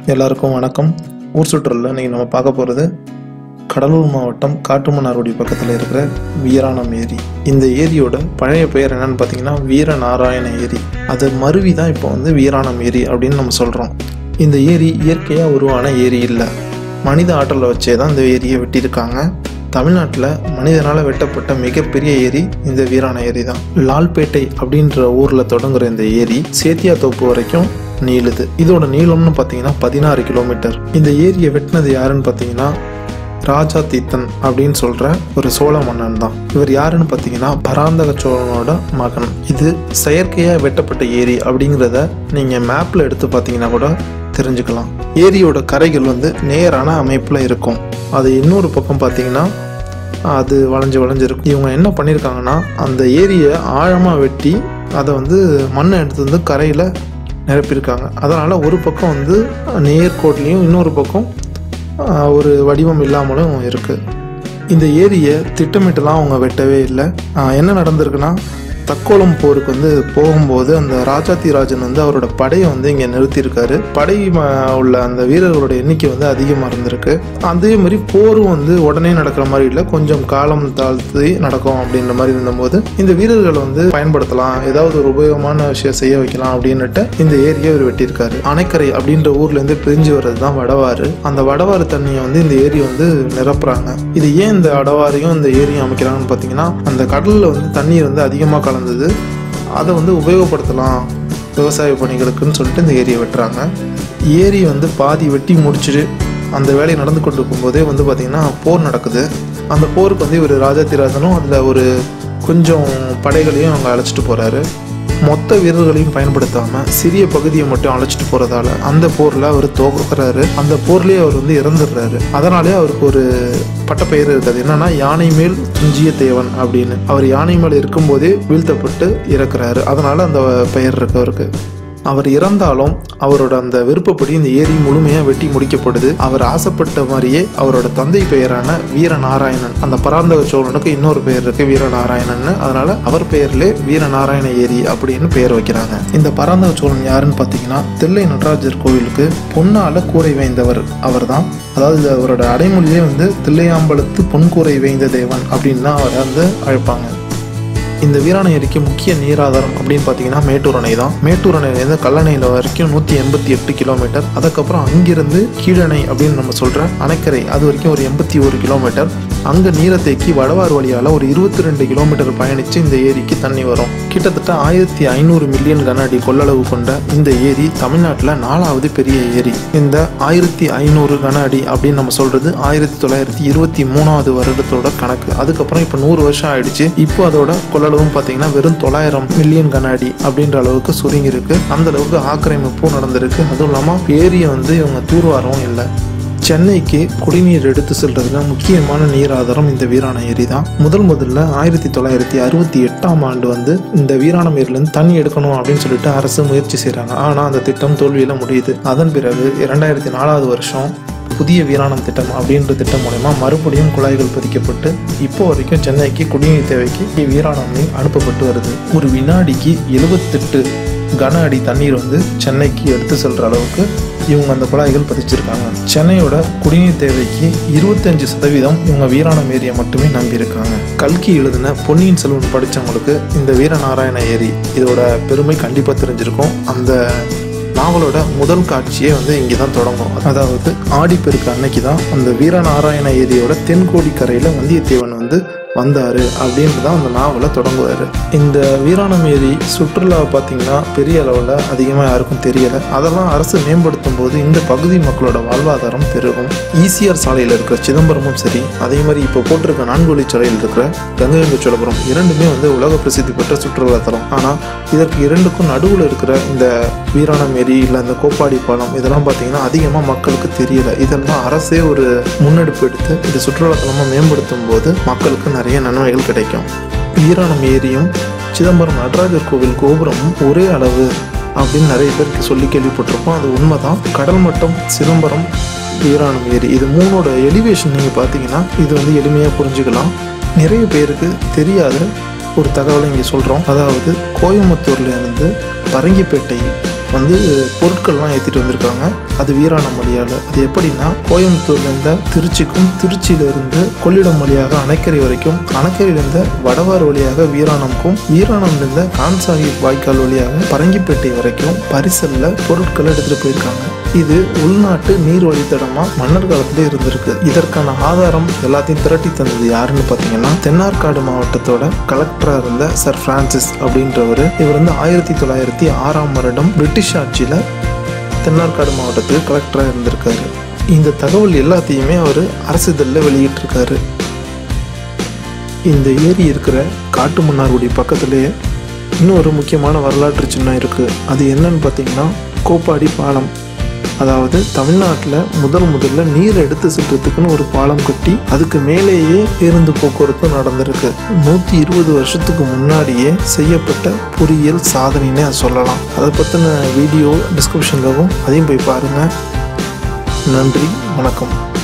எல்லாருக்கும் வணக்கம் ஊர் சுற்றுலில் இன்றைக்கி நம்ம பார்க்க போகிறது கடலூர் மாவட்டம் காட்டுமன்னார்குடி பக்கத்தில் இருக்கிற வீராணம் ஏரி இந்த ஏரியோட பழைய பெயர் என்னன்னு பார்த்தீங்கன்னா வீரநாராயண ஏரி அது மருவி தான் இப்போ வந்து வீராணம் ஏரி அப்படின்னு நம்ம சொல்கிறோம் இந்த ஏரி இயற்கையாக உருவான ஏரி இல்லை மனித ஆற்றலை வச்சே தான் இந்த ஏரியை வெட்டியிருக்காங்க தமிழ்நாட்டில் மனிதனால் வெட்டப்பட்ட மிகப்பெரிய ஏரி இந்த வீராண ஏரி தான் லால்பேட்டை அப்படின்ற ஊரில் தொடங்குற இந்த ஏரி சேத்தியா தோப்பு வரைக்கும் நீளுது இதோட நீளம்னு பார்த்தீங்கன்னா பதினாறு கிலோமீட்டர் இந்த ஏரியை வெட்டினது யாருன்னு பார்த்தீங்கன்னா ராஜா தீத்தன் அப்படின்னு சொல்ற ஒரு சோழ மன்னன் தான் இவர் யாருன்னு பார்த்தீங்கன்னா பராந்தக சோழனோட மகன் இது செயற்கையாக வெட்டப்பட்ட ஏரி அப்படிங்கிறத நீங்கள் மேப்பில் எடுத்து பார்த்தீங்கன்னா கூட தெரிஞ்சுக்கலாம் ஏரியோட கரைகள் வந்து நேரான அமைப்பில் இருக்கும் அது இன்னொரு பக்கம் பார்த்தீங்கன்னா அது வளைஞ்சு வளைஞ்சிருக்கும் இவங்க என்ன பண்ணியிருக்காங்கன்னா அந்த ஏரியை ஆழமாக வெட்டி அதை வந்து மண்ணை எடுத்து வந்து கரையில் நிரப்பியிருக்காங்க அதனால் ஒரு பக்கம் வந்து நேர்கோட்லேயும் இன்னொரு பக்கம் ஆஹ், ஒரு வடிவம் இல்லாமலும் இருக்குது இந்த ஏரியை திட்டமிட்டுலாம் அவங்க வெட்டவே இல்லை ஆஹ், என்ன நடந்திருக்குன்னா தக்கோலம் போருக்கு வந்து போகும்போது அந்த ராஜாத்தி ராஜன் வந்து அவரோட படையை வந்து இங்கே நிறுத்தியிருக்காரு படை ம- உள்ள அந்த வீரர்களோட எண்ணிக்கை வந்து அதிகமாக இருந்திருக்கு அதே மாதிரி போரும் வந்து உடனே நடக்கிற மாதிரி இல்லை கொஞ்சம் காலம் தாழ்த்தி நடக்கும் அப்படின்ற மாதிரி இருந்தபோது இந்த வீரர்களை வந்து பயன்படுத்தலாம் ஏதாவது ஒரு உபயோகமான விஷயம் செய்ய வைக்கலாம் அப்படின்னுட்டு இந்த ஏரியை அவர் வெட்டியிருக்காரு அணைக்கரை அப்படின்ற ஊர்ல இருந்து பிரிஞ்சு வர்றது தான் வடவாறு அந்த வடவாறு தண்ணியை வந்து இந்த ஏரி வந்து நிரப்புறாங்க இது ஏன் இந்த வடவாரையும் இந்த ஏரியும் அமைக்கிறாங்கன்னு பார்த்தீங்கன்னா அந்த கடல்ல வந்து தண்ணீர் வந்து அதிகமாக கலந்தது அதை வந்து உபயோகப்படுத்தலாம் விவசாய பணிகளுக்குன்னு சொல்லிட்டு இந்த ஏரியை வெட்டுறாங்க ஏரி வந்து பாதி வெட்டி முடிச்சுட்டு அந்த வேலை நடந்து கொண்டு இருக்கும்போதே வந்து பார்த்திங்கன்னா போர் நடக்குது அந்த போருக்கு வந்து இவர் ராஜாதிராஜனும் அதில் ஒரு கொஞ்சம் படைகளையும் அவங்க அழைச்சிட்டு போகிறாரு மொத்த வீரர்களையும் பயன்படுத்தாமல் சிறிய பகுதியை மட்டும் அழைச்சிட்டு போகிறதால அந்த போரில் அவர் தோக்குறாரு அந்த போர்லேயே அவர் வந்து இறந்துடுறாரு அதனாலே அவருக்கு ஒரு பட்டப்பெயர் இருக்குது என்னன்னா யானை மேல் துஞ்சிய தேவன் அப்படின்னு அவர் யானை மேல் இருக்கும்போதே வீழ்த்தப்பட்டு இறக்குறாரு அதனால அந்த பெயர் இருக்கு அவருக்கு அவர் இறந்தாலும் அவரோட அந்த விருப்பப்படி இந்த ஏரி முழுமையாக வெட்டி முடிக்கப்படுது அவர் ஆசைப்பட்ட மாதிரியே அவரோட தந்தை பெயரான வீரநாராயணன் அந்த பராந்தக சோழனுக்கு இன்னொரு பெயர் இருக்கு வீரநாராயணன் அதனால அவர் பெயர்லே வீரநாராயண ஏரி அப்படின்னு பெயர் வைக்கிறாங்க இந்த பராந்தக சோழன் யாருன்னு பார்த்தீங்கன்னா தில்லை நடராஜர் கோவிலுக்கு பொன்னால கூரை வேய்ந்தவர் அவர்தான் அதாவது அவரோட அடைமொழியே வந்து தில்லையாம்பலத்து பொன்கூரை வேய்ந்த தேவன் அப்படின்னு தான் அவரை வந்து அழைப்பாங்க இந்த வீராணை ஏரிக்கு முக்கிய நீராதாரம் அப்படின்னு பார்த்தீங்கன்னா மேட்டூர் அணை தான் மேட்டூர் அணையிலேருந்து கல்லணையில் வரைக்கும் நூற்றி எண்பத்தி எட்டு கிலோமீட்டர் அதுக்கப்புறம் அங்கிருந்து கீழணை அப்படின்னு நம்ம சொல்கிற அணைக்கரை அது வரைக்கும் ஒரு எண்பத்தி ஒரு கிலோமீட்டர் அங்கே நீரை தேக்கி வடவார் வழியால் ஒரு இருபத்தி ரெண்டு கிலோமீட்டர் பயணித்து இந்த ஏரிக்கு தண்ணி வரும் கிட்டத்தட்ட ஆயிரத்தி ஐநூறு மில்லியன் கன அடி கொள்ளளவு கொண்ட இந்த ஏரி தமிழ்நாட்டில் நாலாவது பெரிய ஏரி இந்த ஆயிரத்தி ஐநூறு கன அடி அப்படின்னு நம்ம சொல்கிறது ஆயிரத்தி தொள்ளாயிரத்தி இருபத்தி மூணாவது வருடத்தோட கணக்கு அதுக்கப்புறம் இப்போ நூறு வருஷம் ஆயிடுச்சு இப்போ அதோட கொள்ளளவும் பார்த்தீங்கன்னா வெறும் தொள்ளாயிரம் மில்லியன் கன அடி அப்படின்ற அளவுக்கு சுருங்கி இருக்கு அந்த அளவுக்கு ஆக்கிரமிப்பும் நடந்திருக்கு அதுவும் இல்லாமல் ஏரியை வந்து இவங்க தூர்வாரவும் இல்லை சென்னைக்கு குடிநீர் எடுத்து செல்றதுல முக்கியமான நீர் ஆதாரம் இந்த வீராண ஏரி தான் முதல் முதல்ல ஆயிரத்தி தொள்ளாயிரத்தி அறுபத்தி எட்டாம் ஆண்டு வந்து இந்த வீராணம் ஏரியிலேருந்து தண்ணி எடுக்கணும் அப்படின்னு சொல்லிட்டு அரசு முயற்சி செய்கிறாங்க ஆனால் அந்த திட்டம் தோல்வியில் முடியுது அதன் பிறகு இரண்டாயிரத்தி நாலாவது வருஷம் புதிய வீராணம் திட்டம் அப்படின்ற திட்டம் மூலயமா மறுபடியும் குழாய்கள் பதிக்கப்பட்டு இப்போ வரைக்கும் சென்னைக்கு குடிநீர் தேவைக்கு வீராணம் நீர் அனுப்பப்பட்டு வருது ஒரு வினாடிக்கு எழுபத்தெட்டு கன அடி தண்ணீர் வந்து சென்னைக்கு எடுத்து செல்ற அளவுக்கு இவங்க அந்த குழாய்கள் பதிச்சிருக்காங்க சென்னையோட குடிநீர் தேவைக்கு இருபத்தஞ்சு சதவீதம் இவங்க வீராணம் ஏரியை மட்டுமே நம்பியிருக்காங்க கல்கி எழுதின பொன்னியின் செல்வன் படித்தவங்களுக்கு இந்த வீரநாராயண ஏரி இதோட பெருமை கண்டிப்பாக தெரிஞ்சிருக்கும் அந்த நாவலோட முதல் காட்சியே வந்து இங்கே தான் தொடங்கும் அதாவது ஆடிப்பெருக்கு அன்னைக்கு தான் அந்த வீரநாராயண ஏரியோட தென்கோடி கரையில் வந்தியத்தேவன் வந்து வந்தார் அப்படின்ட்டு தான் அந்த நாவலை தொடங்குவார் இந்த வீராணம் ஏரி சுற்றுலா பார்த்தீங்கன்னா பெரிய அளவில் அதிகமாக யாருக்கும் தெரியலை அதெல்லாம் அரசு மேம்படுத்தும் போது இந்த பகுதி மக்களோட வாழ்வாதாரம் பெருகும் ஈசிஆர் சாலையில் இருக்கிற சிதம்பரமும் சரி அதே மாதிரி இப்போ போட்டிருக்க நான்குவழி சாலையில் இருக்கிற கங்கை கொண்ட சோழபுரம் இரண்டுமே வந்து உலக பிரசித்தி பெற்ற சுற்றுலா தலம் ஆனால் இதற்கு இரண்டுக்கும் நடுவில் இருக்கிற இந்த வீராணம் ஏரி இல்லை இந்த கோப்பாடி பாலம் இதெல்லாம் பார்த்தீங்கன்னா அதிகமாக மக்களுக்கு தெரியல இதெல்லாம் அரசே ஒரு முன்னெடுப்பு எடுத்து இந்த சுற்றுலா தலமாக மேம்படுத்தும் போது மக்களுக்கு நிறைய நன்மைகள் கிடைக்கும் வீராணம் ஏரியும் சிதம்பரம் நடராஜர் கோவில் கோபுரமும் ஒரே அளவு அப்படின்னு நிறைய பேருக்கு சொல்லி கேள்விப்பட்டிருப்போம் அது உண்மைதான் கடல் மட்டம் சிதம்பரம் வீராணம் ஏரி இது மூணோட எலிவேஷன் நீங்கள் பார்த்தீங்கன்னா இது வந்து எளிமையாக புரிஞ்சுக்கலாம் நிறைய பேருக்கு தெரியாத ஒரு தகவலை இங்கே சொல்கிறோம் அதாவது கோயம்புத்தூர்ல இருந்து பரங்கிப்பேட்டை வந்து பொருட்கள்லாம் ஏற்றிட்டு வந்திருக்காங்க அது வீராணம் வழியால் அது எப்படின்னா கோயம்புத்தூர்லேருந்து திருச்சிக்கும் திருச்சியிலிருந்து கொள்ளிடம் வழியாக அணைக்கரை வரைக்கும் அணைக்கரையிலேருந்து வடவாறு வழியாக வீராணம்க்கும் வீராணம்லேருந்து கான்சாஹிப் வாய்க்கால் வழியாக பரங்கிப்பேட்டை வரைக்கும் பரிசல்ல பொருட்களை எடுத்துகிட்டு போயிருக்காங்க இது உள்நாட்டு நீர் வழித்தடமா மன்னர் காலத்துல இருந்திருக்கு இதற்கான ஆதாரம் எல்லாத்தையும் திரட்டி தந்தது யாருன்னு பார்த்தீங்கன்னா தென்னார்காடு மாவட்டத்தோட கலெக்டரா இருந்த சர் பிரான்சிஸ் அப்படின்றவர் இவர் வந்து ஆயிரத்தி தொள்ளாயிரத்தி ஆறாம் வருடம் பிரிட்டிஷ் ஆட்சியில தென்னார்காடு மாவட்டத்துக்கு கலெக்டராக இருந்திருக்காரு இந்த தகவல் எல்லாத்தையுமே அவர் அரசிதழில் வெளியிட்டிருக்காரு இந்த ஏரி இருக்கிற காட்டு மன்னார்குடி பக்கத்துலேயே இன்னும் ஒரு முக்கியமான வரலாற்று சின்னம் இருக்குது அது என்னன்னு பார்த்தீங்கன்னா கோப்பாடி பாலம் அதாவது தமிழ்நாட்டில் முதல் முதல்ல நீர் எடுத்து செல்றதுக்குன்னு ஒரு பாலம் கட்டி அதுக்கு மேலேயே பேருந்து போக்குவரத்து நடந்திருக்கு நூற்றி இருபது வருஷத்துக்கு முன்னாடியே செய்யப்பட்ட பொறியியல் சாதனைன்னே அதை சொல்லலாம் அதை பற்றின வீடியோ டிஸ்கிரிப்ஷன்லவும் அதையும் போய் பாருங்கள் நன்றி வணக்கம்